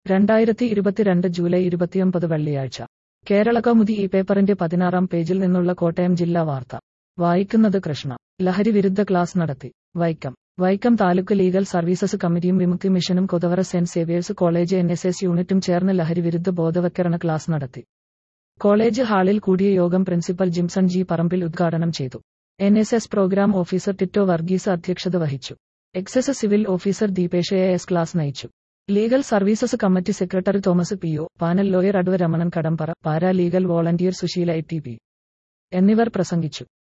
രണ്ടായിരത്തി ഇരുപത്തിരണ്ട് ജൂലൈ ഇരുപത്തിയൊമ്പത് വെള്ളിയാഴ്ച കേരള കൗമുദി ഈ പേപ്പറിന്റെ പതിനാറാം പേജിൽ നിന്നുള്ള കോട്ടയം ജില്ലാ വാർത്ത വായിക്കുന്നത് കൃഷ്ണ ലഹരി വിരുദ്ധ ക്ലാസ് നടത്തി വൈക്കം വൈക്കം താലൂക്ക് ലീഗൽ സർവീസസ് കമ്മിറ്റിയും വിമുക്തി മിഷനും Kothavara Saint Xavier's College N S S യൂണിറ്റും ചേർന്ന് ലഹരി വിരുദ്ധ ബോധവൽക്കരണ ക്ലാസ് നടത്തി കോളേജ് ഹാളിൽ കൂടിയ യോഗം പ്രിൻസിപ്പൽ ജിംസൺ ജി പറമ്പിൽ ഉദ്ഘാടനം ചെയ്തു N S S programme officer Tito Varghese അധ്യക്ഷത വഹിച്ചു excise civil officer Deepesh A S class നയിച്ചു legal services committee secretary Thomas P O panel lawyer adv Ramanan Kadampara para legal volunteer Susheela A T P എന്നിവർ പ്രസംഗിച്ചു